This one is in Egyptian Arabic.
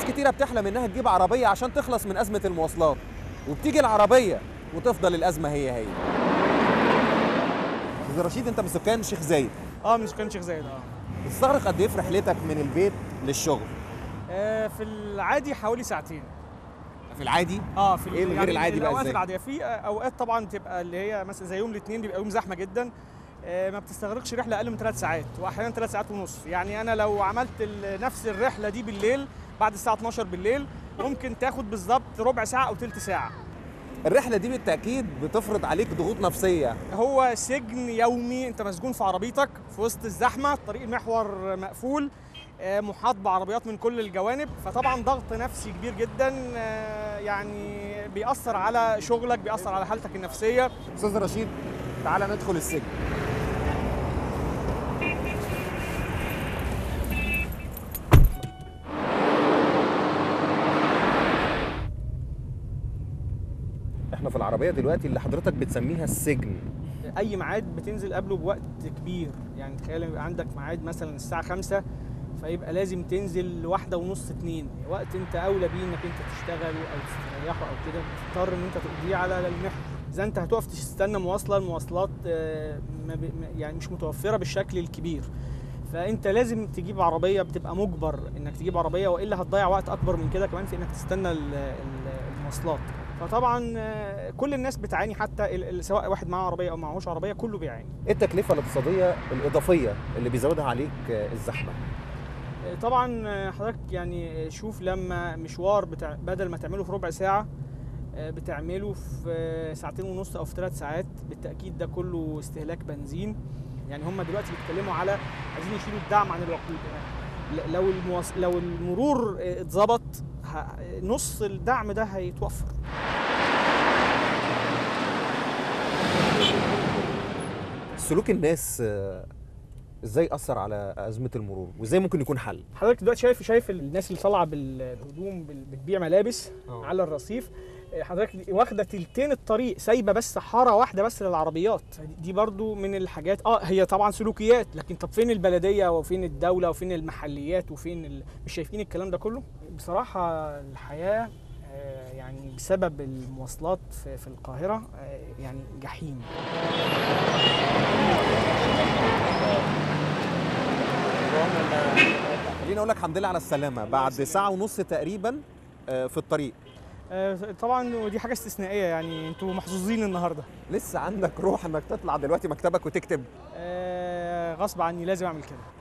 كتيره بتحلم انها تجيب عربيه عشان تخلص من ازمه المواصلات وبتيجي العربيه وتفضل الازمه هي هي استاذ رشيد انت من سكان شيخ زايد اه من سكان شيخ زايد اه بتستغرق قد ايه في رحلتك من البيت للشغل آه، في العادي حوالي ساعتين في العادي اه في إيه الغير العادي بقى الاوقات إزاي؟ العاديه في آه، اوقات طبعا تبقى اللي هي مثلا زي يوم الاثنين بيبقى يوم زحمه جدا آه، ما بتستغرقش رحله اقل من ثلاث ساعات واحيانا ثلاث ساعات ونص يعني انا لو عملت ال- نفس الرحله دي بالليل بعد الساعه 12 بالليل ممكن تاخد بالظبط ربع ساعه او ثلث ساعه الرحله دي بالتاكيد بتفرض عليك ضغوط نفسيه هو سجن يومي انت مسجون في عربيتك في وسط الزحمه طريق المحور مقفول آه، محاط بعربيات من كل الجوانب فطبعا ضغط نفسي كبير جدا آه، يعني بيأثر على شغلك بيأثر على حالتك النفسيه استاذ رشيد تعالى ندخل السجن احنا في العربيه دلوقتي اللي حضرتك بتسميها السجن اي ميعاد بتنزل قبله بوقت كبير يعني تخيل يبقى عندك ميعاد مثلا الساعه 5 فيبقى لازم تنزل واحدة ونص اتنين وقت انت اولى بيه انك انت تشتغل او تستريحه او كده بتضطر ان انت تقضيه على المحور اذا انت هتقف تستنى مواصله المواصلات آه، ما ب- ما- يعني مش متوفره بالشكل الكبير فانت لازم تجيب عربيه بتبقى مجبر انك تجيب عربيه والا هتضيع وقت اكبر من كده كمان في انك تستنى ال- ال- المواصلات فطبعا آه، كل الناس بتعاني حتى ال- ال- سواء واحد معاه عربيه او معهوش عربيه كله بيعاني ايه التكلفه الاقتصاديه الاضافيه اللي بيزودها عليك آه، الزحمه طبعا حضرتك يعني شوف لما مشوار بتاع بدل ما تعمله في ربع ساعة بتعمله في ساعتين ونص او في ثلاث ساعات بالتأكيد ده كله استهلاك بنزين يعني هم دلوقتي بيتكلموا على عايزين يشيلوا الدعم عن الوقود ل- لو المواص... لو المرور اتظبط ه- نص الدعم ده هيتوفر سلوك الناس آه، ازاي اثر على ازمه المرور وازاي ممكن يكون حل حضرتك دلوقتي شايف شايف الناس اللي طالعه بالهدوم بال- بتبيع ملابس أوه. على الرصيف حضرتك دي- واخده تلتين الطريق سايبه بس حاره واحده بس للعربيات دي برضو من الحاجات اه هي طبعا سلوكيات لكن طب فين البلديه وفين الدوله وفين المحليات وفين ال... مش شايفين الكلام ده كله بصراحه الحياه آه، يعني بسبب المواصلات في, في القاهره آه، يعني جحيم خليني اقول لك الحمد لله على السلامه بعد ساعه ونص تقريبا آه، في الطريق آه، طبعا ودي حاجه استثنائيه يعني انتوا محظوظين النهارده لسه عندك روح انك تطلع دلوقتي مكتبك وتكتب آه، غصب عني لازم اعمل كده